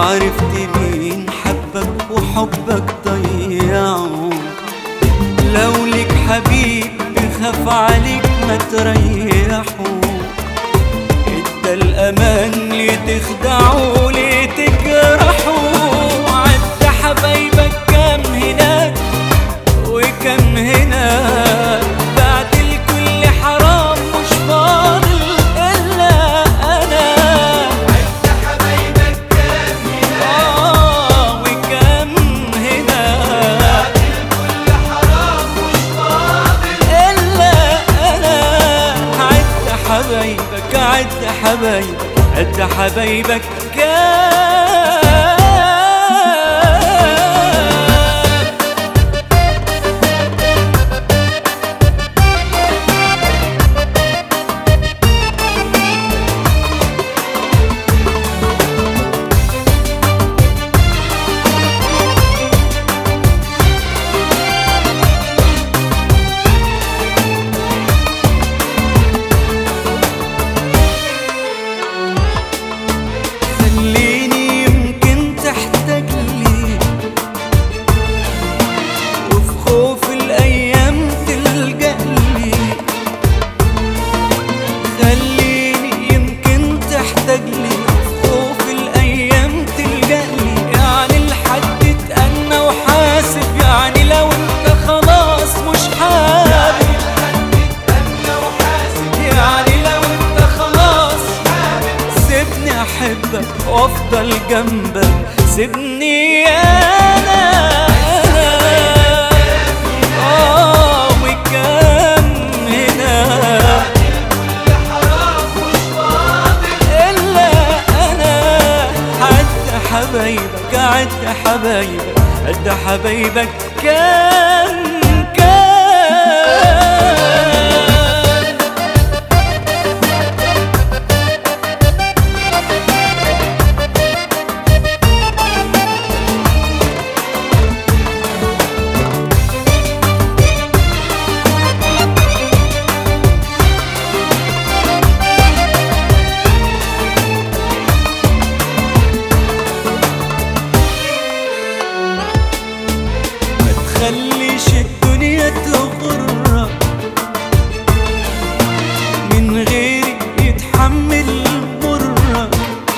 عرفت مين حبك وحبك ضيعه لو لك حبيب بخاف عليك ما تريحه ادى الامان ليه تخدعه ليه تجرحه عد حبايبك كام هناك وكم هنا بعد الكل حرام مش فاضل الا انا آه وكم هنا إلا أنا عد حبايبك عد حبايبك عد حبايبك كام خليني يمكن تحتاج لي وفي خوف الايام تلجأ لي خليني يمكن تحتاج لي وفي خوف الايام تلجأ لي يعني الحد اتأنى وحاسب يعني لو انت خلاص مش حابب يعني لو انت خلاص سيبني احبك وافضل جنبك سيبني انا اه وكم هنا الا انا عد حبايبك عد حبايبك عد حبايبك كم كم ما تخليش الدنيا تغرك من غيري يتحمل مرك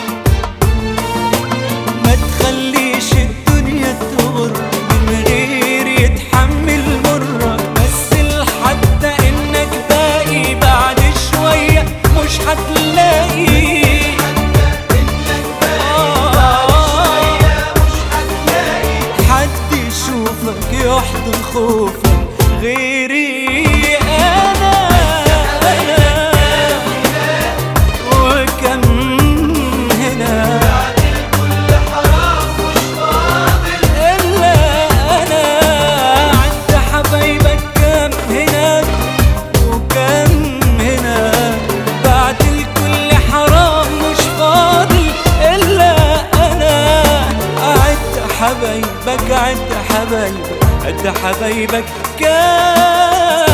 ما تخليش الدنيا تغرك من غيري يتحمل مرك بس لحد انك باقي بعد شوية مش هتلاقي حد يشوفك يحضن خوفك غيري انا انا وكم هنا الا انا عند حبايبك كم هنا وكم هنا بعد الكل حرام مش فاضل الا انا عد حبايبك عد حبايبك عد حبايبك كام